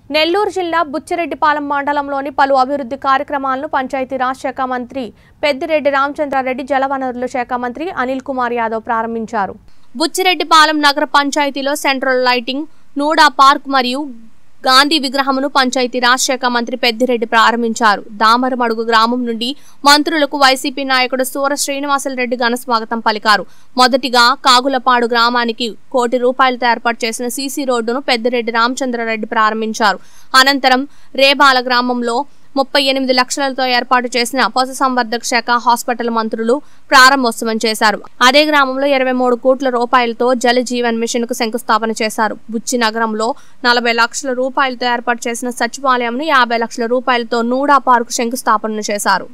నెల్లూరు జిల్లా బుచ్చిరెడ్డిపాలెం మండలంలోని పలు అభివృద్ధి కార్యక్రమాలను పంచాయతీరాజ్ శాఖ మంత్రి పెద్దిరెడ్డి రామచంద్రారెడ్డి జలవనరుల శాఖ మంత్రి అనిల్ కుమార్ యాదవ్ ప్రారంభించారు బుచ్చిరెడ్డిపాలెం నగర పంచాయతీలో సెంట్రల్ లైటింగ్ నూడా పార్క్ మరియు గాంధీ విగ్రహమును పంచాయతీ రాజ్ శాఖ మంత్రి పెద్దిరెడ్డి ప్రారంభించారు దామరమడుగు గ్రామం నుండి మంత్రులకు వైసీపీ నాయకుడు సూర శ్రీనివాసరెడ్డి ఘన స్వాగతం పలికారు మొదటిగా కాగులపాడు గ్రామానికి కోటి రూపాయలతో ఏర్పాటు చేసిన సీసీ రోడ్డును పెద్దిరెడ్డి రామచంద్రారెడ్డి ప్రారంభించారు అనంతరం రేబాల గ్రామంలో ముప్పై ఎనిమిది లక్షలతో ఏర్పాటు చేసిన పశుసంవర్ధక శాఖ హాస్పిటల్ మంత్రులు ప్రారంభోత్సవం చేశారు అదే గ్రామంలో ఇరవై మూడు కోట్ల రూపాయలతో జల జీవన్ మిషన్ కు శంకుస్థాపన చేశారు బుచ్చి నగరంలో నలభై లక్షల రూపాయలతో ఏర్పాటు చేసిన సచివాలయంను యాభై లక్షల రూపాయలతో నూడా పార్కు శంకుస్థాపన చేశారు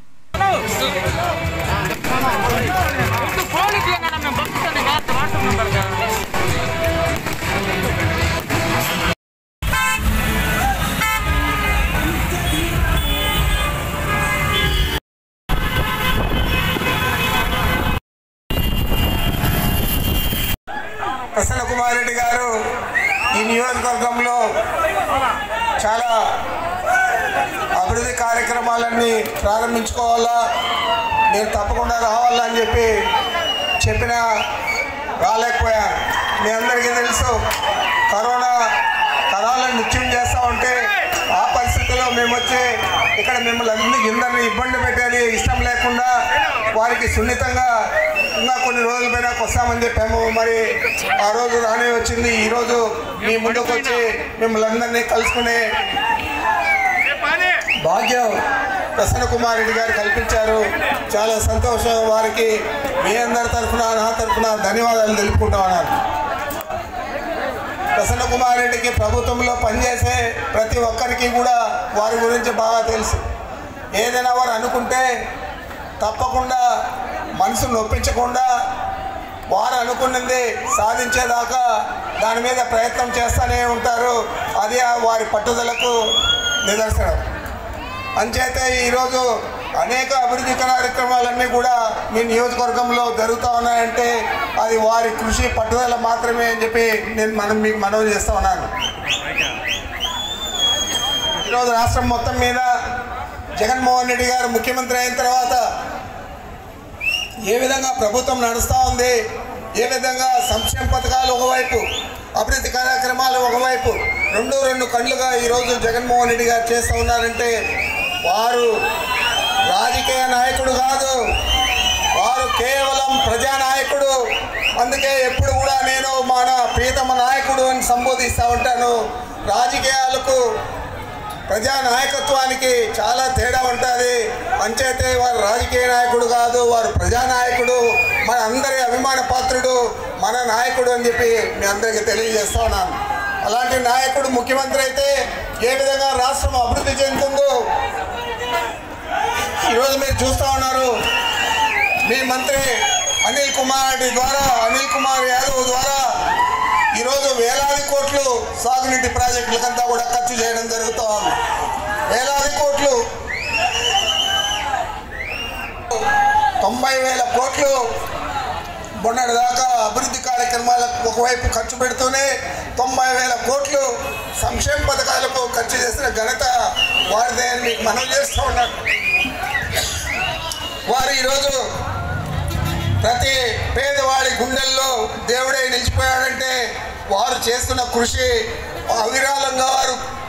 ఫోన్ ఇట్లా మేము పంపిస్తాను వాట్సాప్ నెంబర్గా ప్రసన్న కుమార్ రెడ్డి గారు ఈ నియోజకవర్గంలో చాలా అభివృద్ధి కార్యక్రమాలన్నీ ప్రారంభించుకోవాలా నేను తప్పకుండా రావాలా అని చెప్పి చెప్పిన రాలేకపోయాను మీ అందరికీ తెలుసు కరోనా కరాలను నిత్యం చేస్తూ ఉంటే ఆ పరిస్థితుల్లో మేము వచ్చి ఇక్కడ మిమ్మల్ని అందరినీ అందరినీ ఇబ్బంది పెట్టేది ఇష్టం లేకుండా వారికి సున్నితంగా ఇంకా కొన్ని రోజుల పైన వస్తామని చెప్పాము మరి ఆ రోజు రానే వచ్చింది ఈరోజు మీ ముందుకు వచ్చి మిమ్మల్ని అందరినీ కలుసుకునే భాగ్యం ప్రసన్న కుమార్ రెడ్డి గారు కల్పించారు చాలా సంతోషం వారికి మీ అందరి తరఫున నా తరఫున ధన్యవాదాలు తెలుపుకుంటా ఉన్నాను ప్రసన్న కుమార్ రెడ్డికి ప్రభుత్వంలో పనిచేసే ప్రతి ఒక్కరికి కూడా వారి గురించి బాగా తెలుసు ఏదైనా వారు అనుకుంటే తప్పకుండా మనసు నొప్పించకుండా వారు అనుకున్నది సాధించేదాకా దాని మీద ప్రయత్నం చేస్తూనే ఉంటారు అది ఆ వారి పట్టుదలకు నిదర్శనం అంచేతే ఈరోజు అనేక అభివృద్ధి కార్యక్రమాలన్నీ కూడా మీ నియోజకవర్గంలో జరుగుతూ ఉన్నాయంటే అది వారి కృషి పట్టుదల మాత్రమే అని చెప్పి నేను మనం మీకు మనవి చేస్తూ ఉన్నాను ఈరోజు రాష్ట్రం మొత్తం మీద జగన్మోహన్ రెడ్డి గారు ముఖ్యమంత్రి అయిన తర్వాత ఏ విధంగా ప్రభుత్వం నడుస్తూ ఉంది ఏ విధంగా సంక్షేమ పథకాలు ఒకవైపు అభివృద్ధి కార్యక్రమాలు ఒకవైపు రెండు రెండు కళ్ళుగా ఈరోజు జగన్మోహన్ రెడ్డి గారు చేస్తూ ఉన్నారంటే వారు రాజకీయ నాయకుడు కాదు వారు కేవలం ప్రజానాయకుడు అందుకే ఎప్పుడు కూడా నేను మన ప్రియతమ నాయకుడు అని సంబోధిస్తూ ఉంటాను రాజకీయాలకు ప్రజా నాయకత్వానికి చాలా తేడా ఉంటుంది అంచేతే వారు రాజకీయ నాయకుడు కాదు వారు ప్రజానాయకుడు మన అందరి అభిమాన పాత్రుడు మన నాయకుడు అని చెప్పి మీ అందరికీ తెలియజేస్తా ఉన్నాను అలాంటి నాయకుడు ముఖ్యమంత్రి అయితే ఏ విధంగా రాష్ట్రం అభివృద్ధి చెందుతుందో ఈరోజు మీరు చూస్తూ ఉన్నారు మీ మంత్రి అనిల్ కుమార్ రెడ్డి ద్వారా అనిల్ కుమార్ యాదవ్ ద్వారా ఈరోజు వేలాది కోట్లు సాగునీటి ప్రాజెక్టులకంతా కూడా ఖర్చు చేయడం జరుగుతూ ఉంది వేలాది కోట్లు తొంభై వేల కోట్లు మొన్నటి దాకా అభివృద్ధి కార్యక్రమాలకు ఒకవైపు ఖర్చు పెడుతూనే తొంభై వేల కోట్లు సంక్షేమ పథకాలకు ఖర్చు చేసిన ఘనత వారిదే అని మీకు మనం చేస్తూ ఉన్నాను వారు ఈరోజు ప్రతి పేదవాడి గుండెల్లో దేవుడే నిలిచిపోయాడంటే వారు చేస్తున్న కృషి అవిరాళంగా వారు